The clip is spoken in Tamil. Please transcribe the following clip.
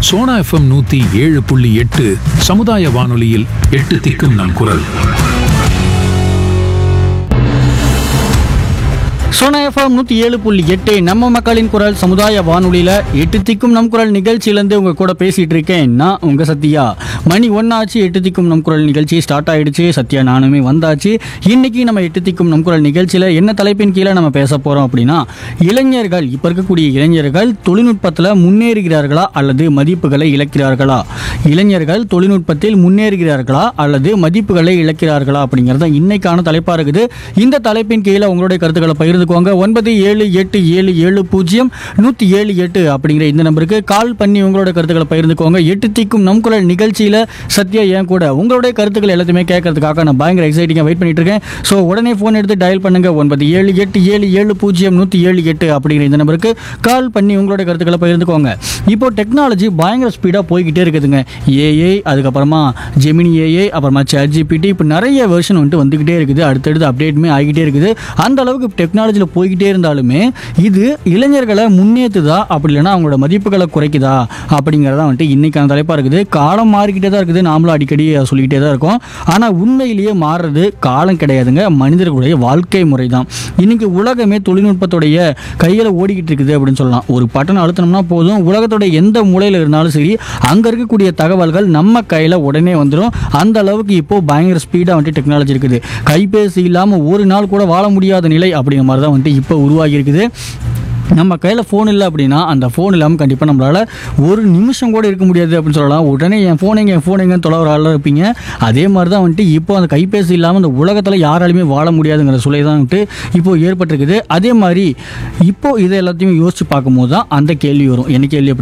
சோனா எஃப்எம் நூத்தி ஏழு புள்ளி எட்டு சமுதாய வானொலியில் எட்டு திக்கும் நம் குரல் சோனா எஃப்எம் நூற்றி ஏழு புள்ளி எட்டு நம்ம மக்களின் குரல் சமுதாய வானொலியில் எட்டு திக்கும் நம் குரல் நிகழ்ச்சியிலேருந்து உங்கள் கூட பேசிகிட்டு இருக்கேன் நான் உங்கள் சத்யா மணி ஒன்றாச்சு எட்டு திக்கும் நம் குரல் நிகழ்ச்சி ஸ்டார்ட் ஆயிடுச்சு சத்யா நானுமே வந்தாச்சு இன்னைக்கு நம்ம எட்டு திக்கும் நம் குரல் நிகழ்ச்சியில் என்ன தலைப்பின் கீழே நம்ம பேச போகிறோம் அப்படின்னா இளைஞர்கள் இப்போ இருக்கக்கூடிய இளைஞர்கள் தொழில்நுட்பத்தில் முன்னேறுகிறார்களா அல்லது மதிப்புகளை இழக்கிறார்களா இளைஞர்கள் தொழில்நுட்பத்தில் முன்னேறுகிறார்களா அல்லது மதிப்புகளை இழக்கிறார்களா அப்படிங்கிறது தான் இன்னைக்கான தலைப்பாக இருக்குது இந்த தலைப்பின் கீழே உங்களுடைய கருத்துக்களை பகிர்ந்துக்கோங்க ஒன்பது ஏழு எட்டு ஏழு ஏழு பூஜ்ஜியம் நூற்றி ஏழு எட்டு அப்படிங்கிற இந்த நம்பருக்கு கால் பண்ணி உங்களோட கருத்துக்களை பகிர்ந்துக்கோங்க எட்டு திக்கும் நம் குரல் நிகழ்ச்சியில் சத்யா ஏன் கூட உங்களுடைய கருத்துக்கள் எல்லாத்தையுமே கேட்கறதுக்காக நான் பயங்கர எக்ஸைட்டிங்காக வெயிட் பண்ணிட்டு இருக்கேன் ஸோ உடனே ஃபோன் எடுத்து டயல் பண்ணுங்க ஒன்பது ஏழு எட்டு ஏழு ஏழு பூஜ்ஜியம் நூற்றி ஏழு எட்டு அப்படிங்கிற இந்த நம்பருக்கு கால் பண்ணி உங்களோட கருத்துக்களை பகிர்ந்துக்கோங்க இப்போ டெக்னாலஜி பயங்கர ஸ்பீடாக போய்கிட்டே இருக்குதுங்க ஏஐ அதுக்கப்புறமா ஜெமினி ஏஐ அப்புறமா சேட் ஜிபிடி இப்போ நிறைய வெர்ஷன் வந்துட்டு வந்துக்கிட்டே இருக்குது அடுத்தடுத்து அப்டேட்டுமே ஆகிட்டே இருக்குது அந்த அளவுக்கு டெக்னாலஜியில் போய்கிட்டே இருந்தாலுமே இது இளைஞர்களை முன்னேற்றுதா அப்படி இல்லைன்னா அவங்களோட மதிப்புகளை குறைக்குதா அப்படிங்கிறதா வந்துட்டு இன்னைக்கான தலைப்பாக இருக்குது காலம் மாறிக்கிட்டே தான் இருக்குது நாமளும் அடிக்கடி அதை சொல்லிக்கிட்டே தான் இருக்கோம் ஆனால் உண்மையிலேயே மாறுறது காலம் கிடையாதுங்க மனிதர்களுடைய வாழ்க்கை முறை தான் இன்னைக்கு உலகமே தொழில்நுட்பத்துடைய கையில் ஓடிக்கிட்டு இருக்குது அப்படின்னு சொல்லலாம் ஒரு பட்டன் அழுத்தினோம்னா போதும் உலகத்தோட எந்த மூலையில் இருந்தாலும் சரி அங்கே இருக்கக்கூடிய தகவல்கள் நம்ம கையில் உடனே வந்துடும் அந்த அளவுக்கு இப்போ பயங்கர ஸ்பீடாக வந்துட்டு டெக்னாலஜி இருக்குது கைபேசி இல்லாமல் ஒரு நாள் கூட வாழ முடியாத நிலை அப்படிங்கிற மாதிரி தான் வந்துட்டு இப்போ உருவாகி இருக்குது நம்ம கையில் ஃபோன் இல்லை அப்படின்னா அந்த ஃபோன் இல்லாமல் கண்டிப்பாக நம்மளால் ஒரு நிமிஷம் கூட இருக்க முடியாது அப்படின்னு சொல்லலாம் உடனே என் ஃபோன் எங்க என் ஃபோன் எங்கன்னு தொலைவர் ஆளாக இருப்பீங்க அதே மாதிரி தான் வந்துட்டு இப்போ அந்த கைபேசி இல்லாமல் அந்த உலகத்தில் யாராலுமே வாழ முடியாதுங்கிற சூழலை தான் வந்துட்டு இப்போ ஏற்பட்டிருக்குது அதே மாதிரி இப்போ இதை எல்லாத்தையும் யோசிச்சு பார்க்கும்போது தான் அந்த கேள்வி வரும் என்ன கேள்வி